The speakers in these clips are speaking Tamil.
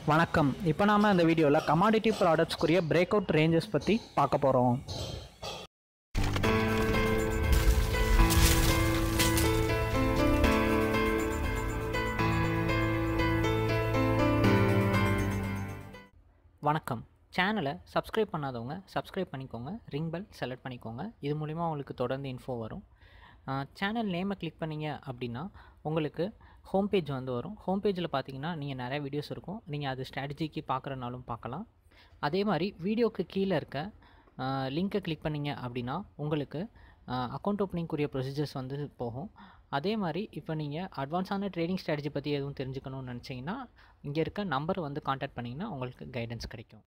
வணக்கம் இப்போ நாம இந்த வீடியோவில் கமாடிட்டி ப்ராடக்ட்ஸ்க்குரிய பிரேக் அவுட் ரேஞ்சஸ் பற்றி பார்க்க போகிறோம் வணக்கம் சேனலை சப்ஸ்கிரைப் பண்ணாதவங்க சப்ஸ்கிரைப் பண்ணிக்கோங்க ரிங் பெல் செலக்ட் பண்ணிக்கோங்க இது மூலிமா உங்களுக்கு தொடர்ந்து இன்ஃபோ வரும் சேனல் நேமை கிளிக் பண்ணீங்க அப்படின்னா உங்களுக்கு ஹோம் பேஜ் வந்து வரும் ஹோம் பேஜில் பார்த்தீங்கன்னா நீங்கள் நிறைய வீடியோஸ் இருக்கும் நீங்கள் அது ஸ்ட்ராட்டஜிக்கு பார்க்குறனாலும் பார்க்கலாம் அதே மாதிரி வீடியோக்கு கீழே இருக்க லிங்க்கை கிளிக் பண்ணீங்க அப்படின்னா உங்களுக்கு அக்கௌண்ட் ஓப்பனிங்குரிய ப்ரொசீஜர்ஸ் வந்து போகும் அதே மாதிரி இப்போ நீங்கள் அட்வான்ஸான ட்ரேடிங் ஸ்ட்ராட்டஜி பற்றி எதுவும் தெரிஞ்சுக்கணும்னு நினச்சிங்கன்னா இங்கே இருக்க நம்பர் வந்து காண்டாக்ட் பண்ணிங்கன்னா உங்களுக்கு கைடன்ஸ் கிடைக்கும்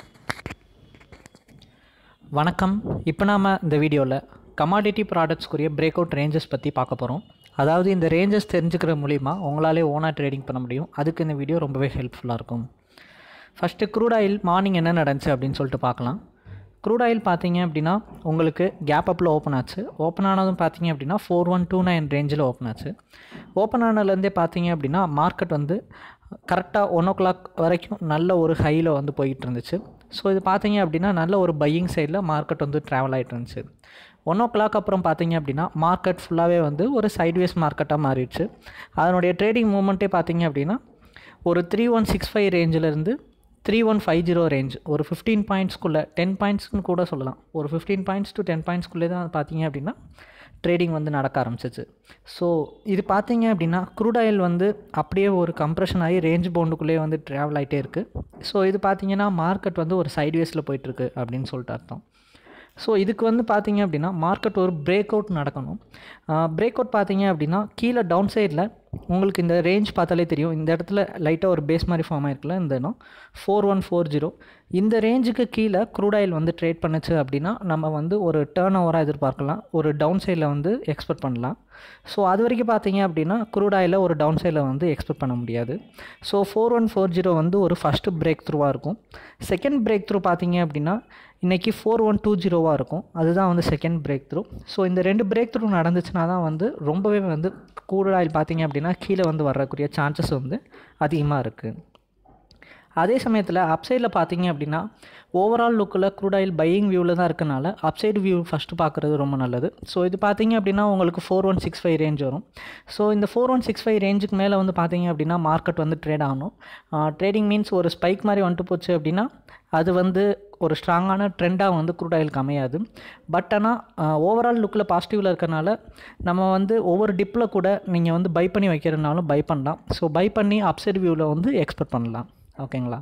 வணக்கம் இப்போ நாம் இந்த வீடியோவில் கமாடிட்டி ப்ராடக்ட்ஸ்க்குரிய பிரேக் அவுட் ரேஞ்சஸ் பற்றி பார்க்க போகிறோம் அதாவது இந்த ரேஞ்சஸ் தெரிஞ்சுக்கிற மூலிமா உங்களாலே ஓனாக ட்ரேடிங் பண்ண முடியும் அதுக்கு இந்த வீடியோ ரொம்பவே ஹெல்ப்ஃபுல்லாக இருக்கும் ஃபஸ்ட்டு க்ரூட் ஆயில் மார்னிங் என்ன நடந்துச்சு அப்படின்னு சொல்லிட்டு பார்க்கலாம் க்ரூட் ஆயில் பார்த்தீங்க அப்படின்னா உங்களுக்கு கேப் அப்பில் ஓப்பன் ஆச்சு ஓப்பன் ஆனதும் பார்த்தீங்க அப்படின்னா ஃபோர் ஒன் டூ நைன் ரேஞ்சில் ஓப்பன் ஆச்சு ஓப்பன் ஆனதுலேருந்தே பார்த்தீங்க அப்படின்னா மார்க்கெட் வந்து கரெக்டாக ஒன் ஓ கிளாக் வரைக்கும் நல்ல ஒரு ஹையில் வந்து போயிட்டு இருந்துச்சு ஸோ இது பார்த்தீங்க அப்படின்னா நல்ல ஒரு பையிங் சைடில் மார்க்கெட் வந்து ட்ராவல் ஆகிட்டு இருந்துச்சு ஒன் ஓ கிளாக் அப்புறம் பார்த்தீங்க அப்படின்னா மார்க்கெட் ஃபுல்லாகவே வந்து ஒரு சைட்வேஸ் மார்க்கெட்டாக மாறிடுச்சு அதனுடைய ட்ரேடிங் மூமெண்ட்டே பார்த்தீங்க அப்படின்னா ஒரு த்ரீ ஒன் சிக்ஸ் ஃபைவ் ரேஞ்சிலேருந்து three one five zero range ஒரு ஃபிஃப்டீன் பாயிண்ட்ஸ்க்குள்ளே டென் பாயிண்ட்ஸ்னு கூட சொல்லலாம் ஒரு ஃபிஃப்டீன் பாயிண்ட்ஸ் டு டென் பாயிண்ட்ஸ்க்குள்ளே தான் பார்த்தீங்க அப்படின்னா ட்ரேடிங் வந்து நடக்க ஆரம்பிச்சிச்சு ஸோ இது பார்த்தீங்க அப்படின்னா க்ரூட் ஆயில் வந்து அப்படியே ஒரு கம்ப்ரெஷன் ஆகி ரேஞ்ச் பவுண்டுக்குள்ளேயே வந்து ட்ராவல் ஆகிட்டே இருக்குது ஸோ இது பார்த்தீங்கன்னா மார்க்கெட் வந்து ஒரு சைட்வேஸில் போயிட்டுருக்கு அப்படின்னு சொல்லிட்டு அர்த்தம் ஸோ இதுக்கு வந்து பார்த்தீங்க அப்படின்னா மார்க்கெட் ஒரு பிரேக் அவுட் நடக்கணும் பிரேக் அவுட் பார்த்தீங்க அப்படின்னா கீழே டவுன் சைடில் உங்களுக்கு இந்த ரேஞ்ச் பார்த்தாலே தெரியும் இந்த இடத்துல லைட்டாக ஒரு பேஸ் மாதிரி ஃபார்ம் ஆயிருக்குல்ல இந்த இடம் ஃபோர் ஒன் ஃபோர் ஜீரோ இந்த ரேஞ்சுக்கு கீழே க்ரூட் ஆயில் வந்து ட்ரேட் பண்ணுச்சு அப்படின்னா நம்ம வந்து ஒரு டேர்ன் ஓவராக எதிர்பார்க்கலாம் ஒரு டவுன் சைடில் வந்து எக்ஸ்பெக்ட் பண்ணலாம் ஸோ அது வரைக்கும் பார்த்தீங்க அப்படின்னா க்ரூட் ஆயிலில் ஒரு டவுன் சைடில் வந்து எக்ஸ்பெக்ட் பண்ண முடியாது so four one four zero வந்து ஒரு ஃபஸ்ட்டு பிரேக் த்ரூவாக இருக்கும் செகண்ட் பிரேக் த்ரூ பார்த்தீங்க அப்படின்னா இன்றைக்கி ஃபோர் ஒன் டூ ஜீரோவாக இருக்கும் அதுதான் வந்து செகண்ட் பிரேக் த்ரூ ஸோ இந்த ரெண்டு பிரேக் த்ரூ நடந்துச்சுன்னா தான் வந்து ரொம்பவே வந்து கூடுதல் ஆயில் பார்த்தீங்க அப்படின்னா கீழே வந்து வரக்கூடிய சான்சஸ் வந்து அதிகமாக இருக்குது அதே சமயத்தில் அப்சைடில் பார்த்தீங்க அப்படின்னா ஓவரால் லுக்கில் க்ரூட் ஆயில் பையிங் வியூவில் தான் இருக்கனால அப்சைடு வியூ ஃபஸ்ட்டு பார்க்குறது ரொம்ப நல்லது ஸோ இது பார்த்தீங்க அப்படின்னா உங்களுக்கு four one six five range வரும் ஸோ இந்த ஃபோர் ஒன் சிக்ஸ் ஃபைவ் ரேஞ்சுக்கு மேலே வந்து பார்த்தீங்க அப்படின்னா மார்க்கெட் வந்து ட்ரேட் ஆகணும் ட்ரேடிங் மீன்ஸ் ஒரு ஸ்பைக் மாதிரி வந்துட்டு போச்சு அப்படின்னா அது வந்து ஒரு ஸ்ட்ராங்கான ட்ரெண்டாக வந்து க்ரூட் ஆயிலுக்கு அமையாது பட் ஆனால் ஓவரால் லுக்கில் பாசிட்டிவில் இருக்கனால நம்ம வந்து ஒவ்வொரு டிப்பில் கூட நீங்கள் வந்து பை பண்ணி வைக்கிறதுனாலும் பை பண்ணலாம் ஸோ பை பண்ணி அப்சைட் வியூவில் வந்து எக்ஸ்பெக்ட் பண்ணலாம் ஓகேங்களா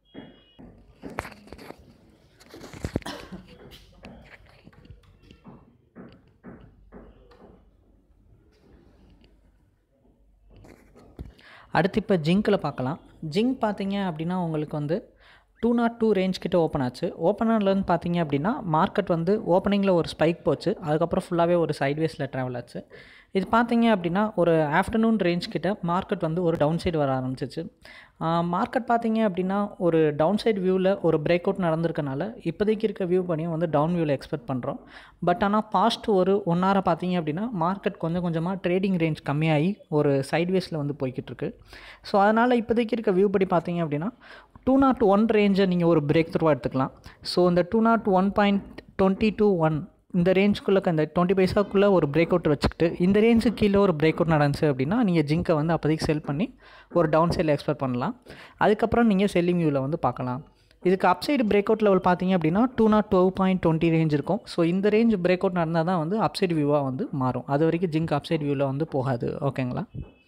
அடுத்து இப்போ ஜிங்க்கில் பார்க்கலாம் ஜிங்க் பார்த்தீங்க அப்படின்னா உங்களுக்கு வந்து டூ நாட் டூ ரேஞ்ச் கிட்ட ஓப்பன் ஆச்சு ஓப்பனர்லேருந்து பார்த்தீங்க அப்படின்னா மார்க்கெட் வந்து ஓப்பனிங்கில் ஒரு ஸ்பைக் போச்சு அதுக்கப்புறம் ஃபுல்லாகவே ஒரு சைட்வேஸில் ட்ராவல் ஆச்சு இது பார்த்தீங்க அப்படின்னா ஒரு ஆஃப்டர்நூன் ரேஞ்ச் கிட்ட மார்க்கெட் வந்து ஒரு டவுன் சைடு வர ஆரம்பிச்சிச்சு மார்க்கெட் பார்த்தீங்க அப்படின்னா ஒரு டவுன் சைடு வியூவில் ஒரு பிரேக் அவுட் நடந்திருக்கனால இப்போதைக்கு இருக்க வியூ பண்ணியும் வந்து டவுன் வியூவில் எக்ஸ்பெக்ட் பண்ணுறோம் பட் ஆனால் பாஸ்ட் ஒரு ஒன் ஹவரை பார்த்தீங்க அப்படின்னா மார்க்கெட் கொஞ்சம் கொஞ்சமாக ட்ரேடிங் ரேஞ்ச் கம்மியாகி ஒரு சைட்வேஸில் வந்து போய்கிட்டு இருக்கு ஸோ அதனால் இப்போதைக்கு இருக்க வியூ படி பார்த்தீங்க அப்படின்னா டூ நாட் ஒன் ரேஞ்சை நீங்கள் ஒரு பிரேக் த்ரூவாக எடுத்துக்கலாம் ஸோ இந்த two nought one point twenty two one இந்த ரேஞ்சுக்குள்ளே அந்த டுவெண்ட்டி பைசாக்குள்ளே ஒரு பிரேக் அவுட் வச்சுக்கிட்டு இந்த ரேஞ்சுக்கு கீழே ஒரு பிரேக் அவுட் நடந்துச்சு அப்படின்னா நீங்கள் ஜிங்கை வந்து அப்போதைக்கு செல் பண்ணி ஒரு டவுன் சைடில் எக்ஸ்பெக்ட் பண்ணலாம் அதுக்கப்புறம் நீங்கள் செல்லிங் வியூவில் வந்து பார்க்கலாம் இதுக்கு அப்சைடு பிரேக் அவுட் லெவல் பார்த்தீங்க அப்படின்னா two nought twelve point twenty range இருக்கும் ஸோ இந்த ரேஞ்ச் பிரேக் அவுட் நடந்தால் தான் வந்து அப்சைடு வியூவாக வந்து மாறும் அது வரைக்கும் ஜிங்க் அப்சைடு வியூவில் வந்து போகாது ஓகேங்களா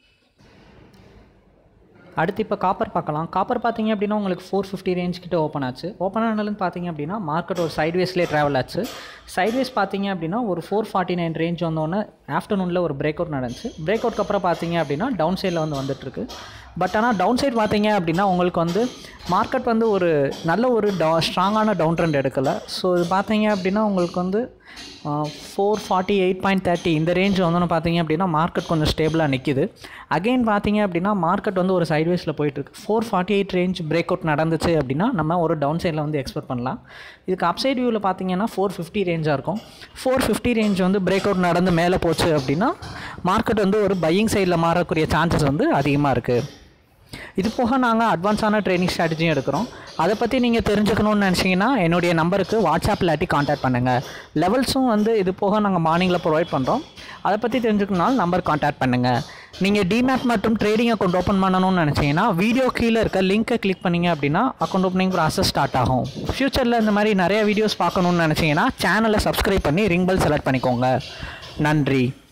அடுத்து இப்போ காப்பர் பார்க்கலாம் காப்பர் பார்த்தீங்க அப்படின்னா உங்களுக்கு ஃபோர் ஃபிஃப்டி ரேஞ்ச் கிட்ட ஓப்பன் ஆச்சு ஓப்பன் ஆனாலும் பார்த்தீங்க அப்படின்னா மார்க்கெட் ஒரு சைட்வேஸ்லேயே ட்ராவல் ஆச்சு சைட்வேஸ் பார்த்தீங்க அப்படின்னா ஒரு ஃபோர் ஃபார்ட்டி நைன் ரேஞ்ச் வந்தோடனே ஆஃப்டர்நூனில் ஒரு பிரேக் அவுட் நடந்துச்சு பிரேக் அவுட்க்கு அப்புறம் பார்த்தீங்க அப்படின்னா டவுன் சைடில் வந்து வந்துட்டுருக்கு பட் ஆனால் டவுன் சைட் பார்த்தீங்க அப்படின்னா உங்களுக்கு வந்து மார்க்கெட் வந்து ஒரு நல்ல ஒரு டா ஸ்ட்ராங்கான டவுன் ட்ரெண்ட் எடுக்கலை ஸோ இது பார்த்தீங்க அப்படின்னா உங்களுக்கு வந்து four forty eight point thirty இந்த ரேஞ்ச் வந்தோன்னு பார்த்தீங்க அப்படின்னா மார்க்கெட் கொஞ்சம் ஸ்டேபிளாக நிற்கிது அகெயின் பார்த்தீங்க அப்படின்னா மார்க்கெட் வந்து ஒரு சைட்வேஸில் போயிட்டுருக்கு four forty eight range break out நடந்துச்சு அப்படின்னா நம்ம ஒரு டவுன் சைடில் வந்து எக்ஸ்பெக்ட் பண்ணலாம் இதுக்கு அப்சைட் வியூவில் பார்த்தீங்கன்னா ஃபோர் ஃபிஃப்டி ரேஞ்சாக இருக்கும் ஃபோர் ஃபிஃப்டி ரேஞ்ச் வந்து பிரேக் அவுட் நடந்து மேலே போச்சு அப்படின்னா மார்க்கெட் வந்து ஒரு பையிங் சைடில் மாறக்கூடிய சான்சஸ் வந்து அதிகமாக இருக்குது இது போக நாங்கள் அட்வான்ஸான ட்ரைனிங் ஸ்ட்ராட்டஜியும் எடுக்கிறோம் அதை பற்றி நீங்கள் தெரிஞ்சுக்கணும்னு நினச்சிங்கன்னா என்னுடைய நம்பருக்கு வாட்ஸ்அப் இல்லாட்டி காண்டாக்ட் பண்ணுங்கள் லெவல்ஸும் வந்து இது போக நாங்கள் மார்னிங்கில் ப்ரொவைட் பண்ணுறோம் அதை பற்றி தெரிஞ்சுக்கணுனாலும் நம்பர் காண்டாக்ட் பண்ணுங்கள் நீங்கள் டிமேட் மற்றும் ட்ரேடிங் அக்கௌண்ட் ஓப்பன் பண்ணணும்னு நினச்சிங்கன்னா வீடியோ கீழே இருக்க லிங்க்கை கிளிக் பண்ணிங்க அப்படின்னா அக்கௌண்ட் ஓப்பனிங் ப்ராசஸ் ஸ்டார்ட் ஆகும் ஃப்யூச்சரில் இந்த மாதிரி நிறைய வீடியோஸ் பார்க்கணுன்னு நினச்சிங்கன்னா சேனலை சப்ஸ்கிரைப் பண்ணி ரிங் பெல் செலக்ட் பண்ணிக்கோங்க நன்றி